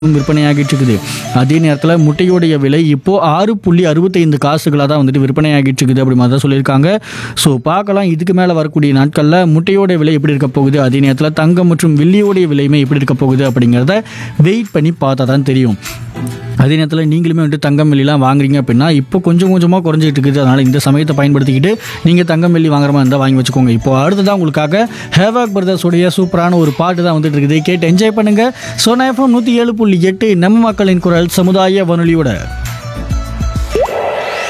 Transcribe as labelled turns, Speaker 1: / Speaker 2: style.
Speaker 1: விற்பனையாகிட்டு இருக்குது அதே நேரத்தில் முட்டையோடைய விலை இப்போ ஆறு புள்ளி அறுபத்தைந்து காசுகளாக தான் வந்துட்டு விற்பனையாகிட்டு இருக்குது அப்படி மாதிரி தான் சொல்லியிருக்காங்க ஸோ பார்க்கலாம் இதுக்கு மேலே வரக்கூடிய நாட்களில் முட்டையோட விலை எப்படி இருக்க போகுது அதே நேரத்தில் தங்கம் மற்றும் வெள்ளியோடைய விலையுமே எப்படி இருக்க போகுது அப்படிங்கிறத வெயிட் பண்ணி பார்த்தா தான் தெரியும் அதே நேரத்தில் நீங்களுமே வந்துட்டு தங்கம் வெள்ளிலாம் வாங்குறீங்க அப்படின்னா இப்போ கொஞ்சம் கொஞ்சமாக குறைஞ்சிட்டு இருக்குது அதனால் இந்த சமயத்தை பயன்படுத்திக்கிட்டு நீங்கள் தங்கம் வெள்ளி வாங்குற மாதிரி இருந்தால் வாங்கி வச்சுக்கோங்க இப்போ அடுத்ததான் உங்களுக்காக ஹேவாக் பிரதர்ஸோடைய சூப்பரான ஒரு பாட்டு தான் வந்துட்டு இருக்குது கேட்டு என்ஜாய் பண்ணுங்கள் சோனா எஃப்எம் நூற்றி ஏழு புள்ளி எட்டு நம்ம மக்களின் குரல் சமுதாய வானொலியோட